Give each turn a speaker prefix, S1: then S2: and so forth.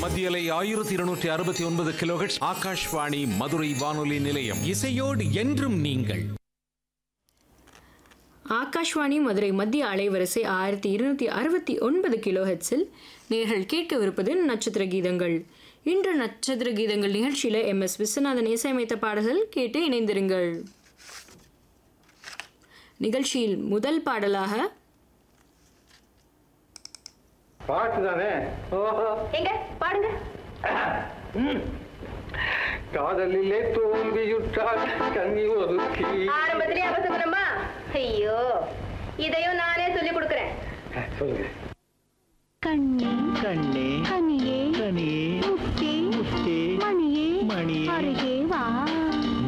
S1: மத்தியலை ஆயிரத்தி இருநூற்றி அறுபத்தி ஒன்பது கிலோஹெட்ஸ் ஆகாஷ்வாணி மதுரை வானொலி நிலையம்
S2: இசையோடு என்றும் நீங்கள்
S3: ஆகாஷ்வாணி மதுரை மத்திய அலைவரிசை ஆயிரத்தி இருநூத்தி அறுபத்தி ஒன்பது கிலோ ஹெட்ஸில் நேர்கள் கேட்கவிருப்பது நட்சத்திர கீதங்கள் இன்று நட்சத்திர கீதங்கள் நிகழ்ச்சியில எம் எஸ் விஸ்வநாதன் இசையமைத்த பாடல்கள் கேட்டு இணைந்திருங்கள் நிகழ்ச்சியில் முதல் பாடலாக
S4: பாட்டு தானே ஓஹோ
S5: எங்க பாடுங்க
S4: காதலிலே தோல்வியுற்றால் கண்ணி ஒதுக்கி
S5: ஆரம்பத்திலே அவசகுணமா ஐயோ இதையும் நானே சொல்லி கொடுக்குறேன்
S4: சொல்லுங்க
S6: கண்ணே
S2: கண்ணே